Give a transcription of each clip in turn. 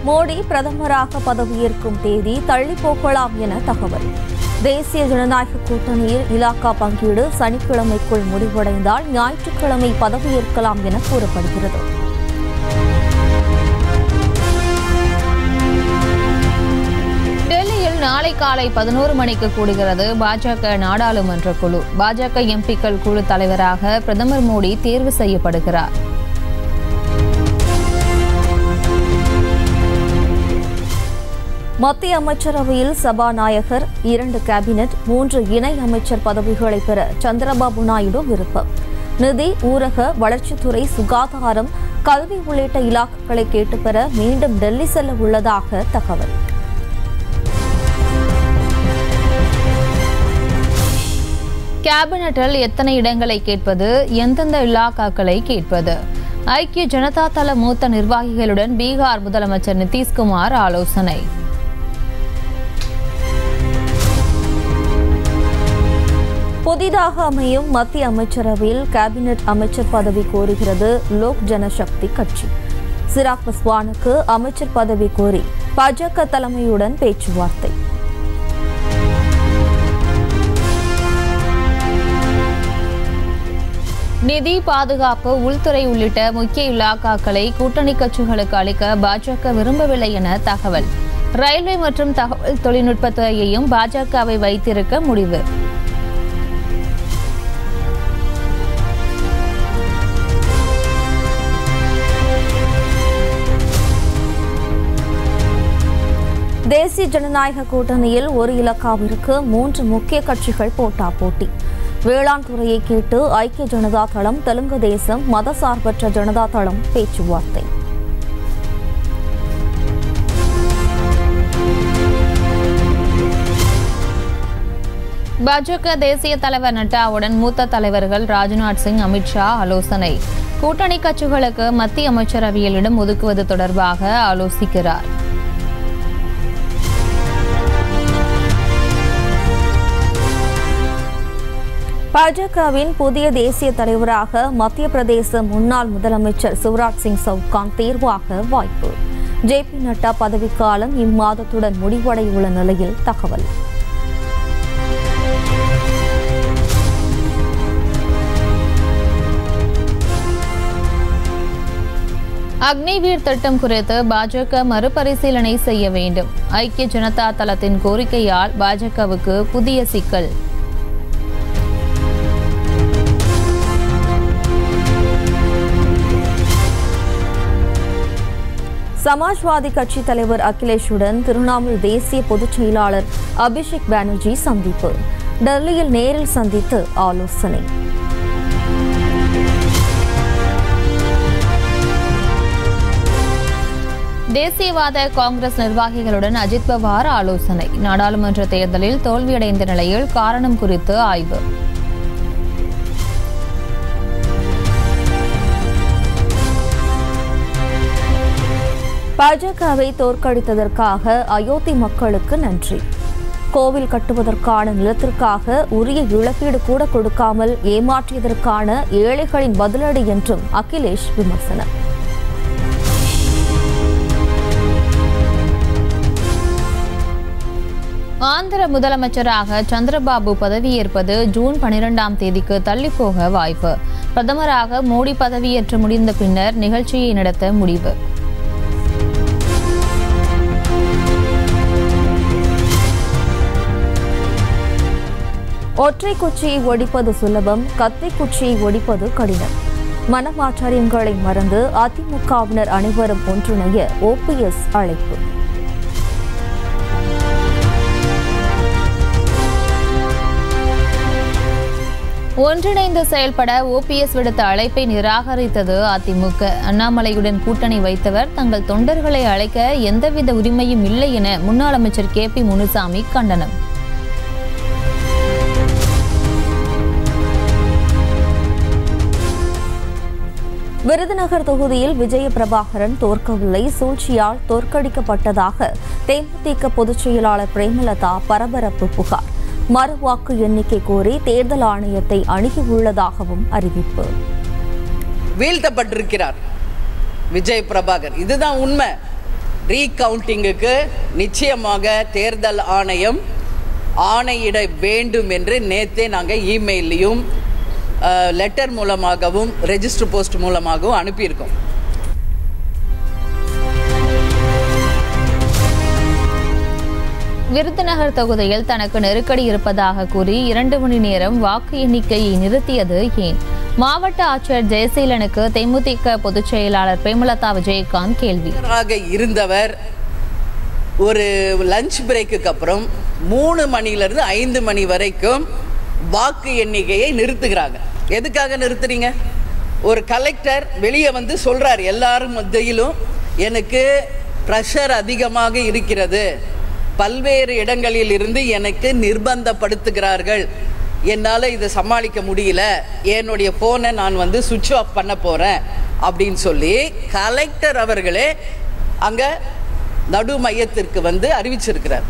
மோடி பிரதமராக பதவியேற்கும் தேதி தள்ளி போகலாம் என தகவல் தேசிய ஜனநாயக கூட்டணியில் இலாக்கா பங்கீடு சனிக்கிழமைக்குள் முடிவடைந்தால் ஞாயிற்றுக்கிழமை பதவியேற்கலாம் என கூறப்படுகிறது டெல்லியில் நாளை காலை பதினோரு மணிக்கு கூடுகிறது பாஜக நாடாளுமன்ற குழு பாஜக எம்பிக்கள் குழு தலைவராக பிரதமர் மோடி தேர்வு செய்யப்படுகிறார் மத்திய அமைச்சரவையில் சபாநாயகர் இரண்டு கேபினெட் மூன்று இணை அமைச்சர் பதவிகளை பெற சந்திரபாபு நாயுடு விருப்பம் நிதி ஊரக வளர்ச்சித்துறை சுகாதாரம் கல்வி உள்ளிட்ட இலாக்குகளை கேட்டு பெற மீண்டும் டெல்லி செல்ல உள்ளதாக தகவல் கேபினட்டில் எத்தனை இடங்களை கேட்பது எந்தெந்த இலாக்காக்களை கேட்பது ஐக்கிய ஜனதா தள மூத்த நிர்வாகிகளுடன் பீகார் முதலமைச்சர் நிதிஷ்குமார் ஆலோசனை புதிதாக அமையும் மத்திய அமைச்சரவையில் கேபினெட் அமைச்சர் பதவி கோருகிறது லோக் ஜனசக்தி கட்சி சிராக் பஸ்வானுக்கு அமைச்சர் பதவி கோரி பாஜக தலைமையுடன் பேச்சுவார்த்தை நிதி பாதுகாப்பு உள்துறை உள்ளிட்ட முக்கிய இலாக்காக்களை கூட்டணி கட்சிகளுக்கு அளிக்க பாஜக விரும்பவில்லை என தகவல் ரயில்வே மற்றும் தகவல் தொழில்நுட்பத்துறையையும் பாஜகவை வைத்திருக்க முடிவு தேசிய ஜனநாயக கூட்டணியில் ஒரு இலக்காவிற்கு மூன்று முக்கிய கட்சிகள் போட்டா போட்டி வேளாண் துறையை கேட்டு ஐக்கிய ஜனதா தளம் தெலுங்கு தேசம் மதசார்பற்ற ஜனதா தளம் பேச்சுவார்த்தை பாஜக தேசிய தலைவர் நட்டாவுடன் மூத்த தலைவர்கள் ராஜ்நாத் சிங் அமித்ஷா ஆலோசனை கூட்டணி கட்சிகளுக்கு மத்திய அமைச்சரவையில் இடம் ஒதுக்குவது தொடர்பாக ஆலோசிக்கிறார் பாஜகவின் புதிய தேசிய தலைவராக மத்திய பிரதேச முன்னாள் முதலமைச்சர் சிவராஜ் சிங் சவுகான் தேர்வாக வாய்ப்பு ஜே பி நட்டா பதவிக்காலம் இம்மாதத்துடன் முடிவடையுள்ள நிலையில் தகவல் அக்னிவீர் திட்டம் குறித்து பாஜக மறுபரிசீலனை செய்ய வேண்டும் ஐக்கிய ஜனதா தளத்தின் கோரிக்கையால் பாஜகவுக்கு புதிய சிக்கல் சமாஜ்வாதி கட்சி தலைவர் அகிலேஷுடன் திரிணாமுல் தேசிய பொதுச் செயலாளர் அபிஷேக் பானர்ஜி சந்திப்பு டெல்லியில் நேரில் சந்தித்து ஆலோசனை தேசியவாத காங்கிரஸ் நிர்வாகிகளுடன் அஜித் பவார் ஆலோசனை நாடாளுமன்ற தேர்தலில் தோல்வியடைந்த நிலையில் காரணம் குறித்து ஆய்வு பாஜகவை தோற்கடித்ததற்காக அயோத்தி மக்களுக்கு நன்றி கோவில் கட்டுவதற்கான நிலத்திற்காக உரிய இழப்பீடு கூட கொடுக்காமல் ஏமாற்றியதற்கான ஏழைகளின் பதிலடி என்றும் அகிலேஷ் விமர்சனம் ஆந்திர முதலமைச்சராக சந்திரபாபு பதவியேற்பது ஜூன் பனிரெண்டாம் தேதிக்கு தள்ளிப்போக வாய்ப்பு பிரதமராக மோடி பதவியேற்று முடிந்த பின்னர் நிகழ்ச்சியை நடத்த முடிவு ஒற்றை குச்சியை ஒடிப்பது சுலபம் கத்தை குச்சியை ஒடிப்பது கடினம் மனமாச்சரியங்களை மறந்து அதிமுகவினர் அனைவரும் ஒன்றிணைய ஓபிஎஸ் அழைப்பு ஒன்றிணைந்து செயல்பட ஓபிஎஸ் விடுத்த அழைப்பை நிராகரித்தது அதிமுக அண்ணாமலையுடன் கூட்டணி வைத்தவர் தங்கள் தொண்டர்களை அழைக்க எந்தவித உரிமையும் இல்லை என முன்னாள் அமைச்சர் கே பி முனுசாமி கண்டனம் விருதுநகர் தொகுதியில் விஜய பிரபாகரன் தோற்கவில்லை சூழ்ச்சியால் தோற்கடிக்கப்பட்டதாக தேமுதிக பொதுச் செயலாளர் பிரேமலதா பரபரப்பு புகார் மறுவாக்கு எண்ணிக்கை கோரி தேர்தல் ஆணையத்தை அணுகியுள்ளதாகவும் அறிவிப்பு வீழ்த்தப்பட்டிருக்கிறார் விஜய் பிரபாகர் இதுதான் உண்மை ரீகவுண்டிங்குக்கு நிச்சயமாக தேர்தல் ஆணையம் ஆணையிட வேண்டும் என்று நேற்றே நாங்கள் இமெயிலையும் லெட்டர் மூலமாகவும் ரெஜிஸ்டர் போஸ்ட் மூலமாகவும் அனுப்பியிருக்கோம் விருதுநகர் தொகுதியில் தனக்கு நெருக்கடி இருப்பதாக கூறி இரண்டு மணி நேரம் வாக்கு எண்ணிக்கையை நிறுத்தியது ஏன் மாவட்ட ஆட்சியர் ஜெயசீலனுக்கு தேமுதிக பொதுச் செயலாளர் பிரேமலதா விஜயகாந்த் கேள்வி ஆக இருந்தவர் ஒரு லஞ்ச் பிரேக்குக்கு அப்புறம் மூணு மணிலேருந்து ஐந்து மணி வரைக்கும் வாக்கு எண்ணிக்கையை நிறுத்துகிறாங்க எதுக்காக நிறுத்துறீங்க ஒரு கலெக்டர் வெளியே வந்து சொல்றார் எல்லாரும் மத்தியிலும் எனக்கு ப்ரெஷர் அதிகமாக இருக்கிறது பல்வேறு இடங்களில் இருந்து எனக்கு நிர்பந்தப்படுத்துகிறார்கள் என்னால் இதை சமாளிக்க முடியல என்னுடைய ஃபோனை நான் வந்து சுவிட்ச் ஆஃப் பண்ண போகிறேன் அப்படின்னு சொல்லி கலெக்டர் அவர்களே அங்கே நடு மையத்திற்கு வந்து அறிவிச்சிருக்கிறார்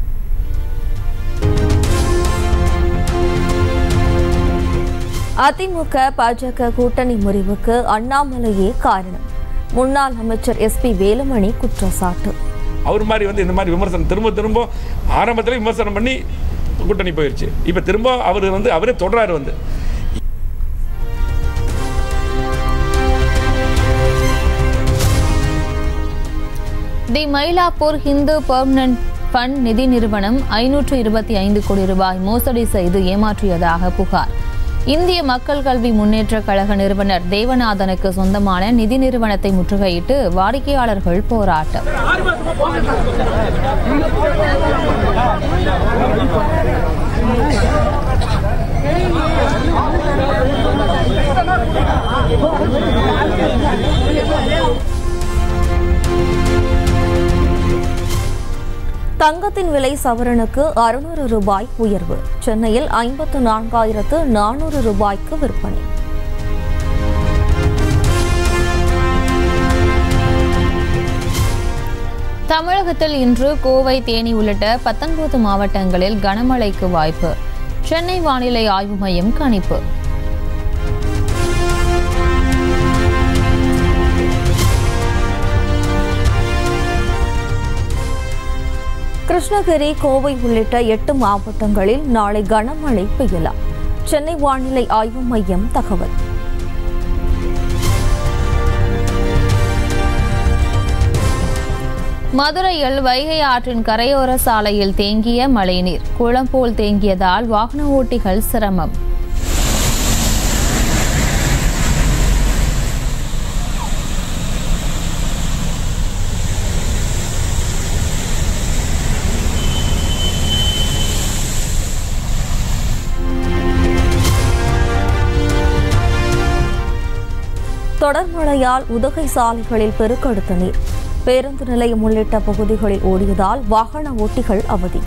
அதிமுக பாஜக கூட்டணி முறிவுக்கு அண்ணாமலையே காரணம் முன்னாள் அமைச்சர் எஸ்பி வேலுமணி குற்றச்சாட்டு அவர் மாதிரி வந்து இந்த மாதிரி விமர்சனம் திரும்ப திரும்ப ஆரம்பத்தில் விமர்சனம் பண்ணி கூட்டணி போயிடுச்சு இப்போ திரும்ப அவர் வந்து அவரே தொடராரு வந்து the Mylapore Hindu permanent fund நிதி நிறுவனம் ஐநூற்று இருபத்தி ஐந்து கோடி ரூபாய் மோசடி செய்து ஏமாற்றியதாக புகார் இந்திய மக்கள் கல்வி முன்னேற்ற கழக நிறுவனர் தேவநாதனுக்கு சொந்தமான நிதி நிறுவனத்தை முற்றுகையிட்டு வாடிக்கையாளர்கள் போராட்டம் தங்கத்தின் விலை சவரனுக்கு அறுநூறு ரூபாய் உயர்வு சென்னையில் ஐம்பத்து நான்காயிரத்து நானூறு ரூபாய்க்கு விற்பனை தமிழகத்தில் இன்று கோவை தேனி உள்ளிட்ட பத்தொன்பது மாவட்டங்களில் கனமழைக்கு வாய்ப்பு சென்னை வானிலை ஆய்வு மையம் கணிப்பு கிருஷ்ணகிரி கோவை உள்ளிட்ட எட்டு மாவட்டங்களில் நாளை கனமழை பெய்யலாம் சென்னை வானிலை ஆய்வு மையம் தகவல் மதுரையில் வைகை ஆற்றின் கரையோர சாலையில் தேங்கிய மழைநீர் குளம் போல் தேங்கியதால் வாகன ஓட்டிகள் சிரமம் தொடர் மழையால் உதகை சாலைகளில் பெருக்கெடுத்த நீர் பேருந்து நிலையம் உள்ளிட்ட பகுதிகளில் ஓடியதால் வாகன ஓட்டிகள் அவதி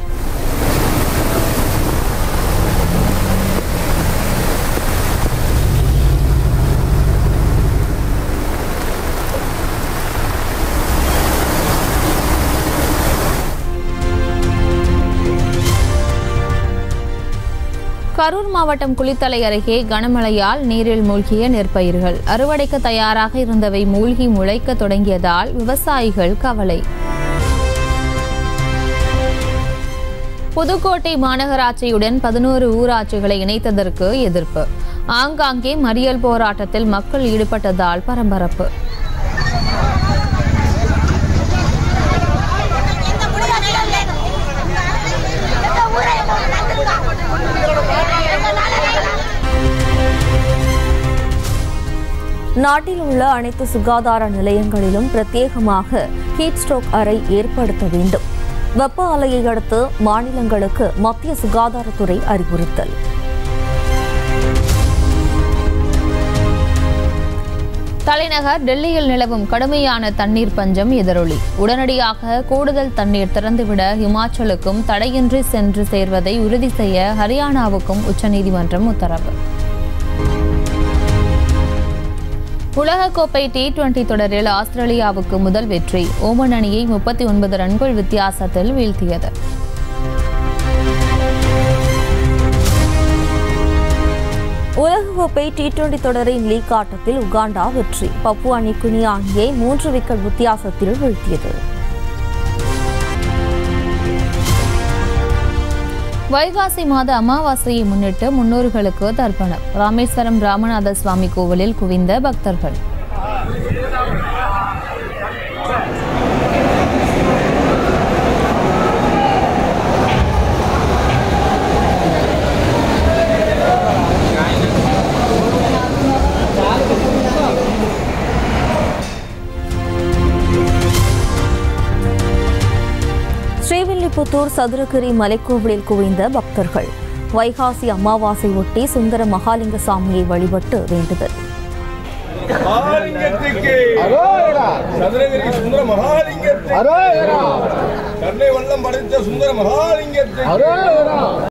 கரூர் மாவட்டம் குளித்தலை அருகே கனமழையால் நீரில் மூழ்கிய நெற்பயிர்கள் அறுவடைக்கு தயாராக இருந்தவை மூழ்கி முளைக்க தொடங்கியதால் விவசாயிகள் கவலை புதுக்கோட்டை மாநகராட்சியுடன் பதினோரு ஊராட்சிகளை இணைத்ததற்கு எதிர்ப்பு ஆங்காங்கே மறியல் போராட்டத்தில் மக்கள் ஈடுபட்டதால் பரபரப்பு எங்க முடிவு நிலம் வேணும் எங்க ஊரை எங்க நடந்துக்கலாம் எங்க நாளை நாட்டில் உள்ள அனைத்து சுகாதார நிலையங்களிலும் பிரத்யேகமாக ஹீட் ஸ்ட்ரோக் அறை ஏற்படுத்த வேண்டும் வெப்ப அலையை அடுத்து மாநிலங்களுக்கு மத்திய சுகாதாரத்துறை அறிவுறுத்தல் தலைநகர் டெல்லியில் நிலவும் கடுமையான தண்ணீர் பஞ்சம் எதிரொலி உடனடியாக கூடுதல் தண்ணீர் திறந்துவிட ஹிமாச்சலுக்கும் தடையின்றி சென்று சேர்வதை உறுதி செய்ய ஹரியானாவுக்கும் உச்சநீதிமன்றம் உத்தரவு உலகக்கோப்பை டி டுவெண்டி தொடரில் ஆஸ்திரேலியாவுக்கு முதல் வெற்றி ஓமன் அணியை முப்பத்தி ஒன்பது ரன்கள் வித்தியாசத்தில் வீழ்த்தியது உலகக்கோப்பை டி டுவெண்டி தொடரின் லீக் ஆட்டத்தில் உகாண்டா வெற்றி பப்புவா நிக்குனியா அணியை மூன்று விக்கெட் வித்தியாசத்தில் வீழ்த்தியது வைகாசி மாத அமாவாசையை முன்னிட்டு முன்னோர்களுக்கு தர்ப்பணம் ராமேஸ்வரம் ராமநாத சுவாமி கோவிலில் குவிந்த பக்தர்கள் ஸ்ரீவில்லிபுத்தூர் சதுரகிரி மலைக்கோவிலில் குவிந்த பக்தர்கள் வைகாசி அமாவாசை ஒட்டி சுந்தர மகாலிங்க சாமியை வழிபட்டு வேண்டுதல் மகாலிங்கத்துக்கு சதுரகிரி சுந்தர மகாலிங்கத்துக்கு கருணை வல்லம் படைத்த சுந்தர மகாலிங்கத்துக்கு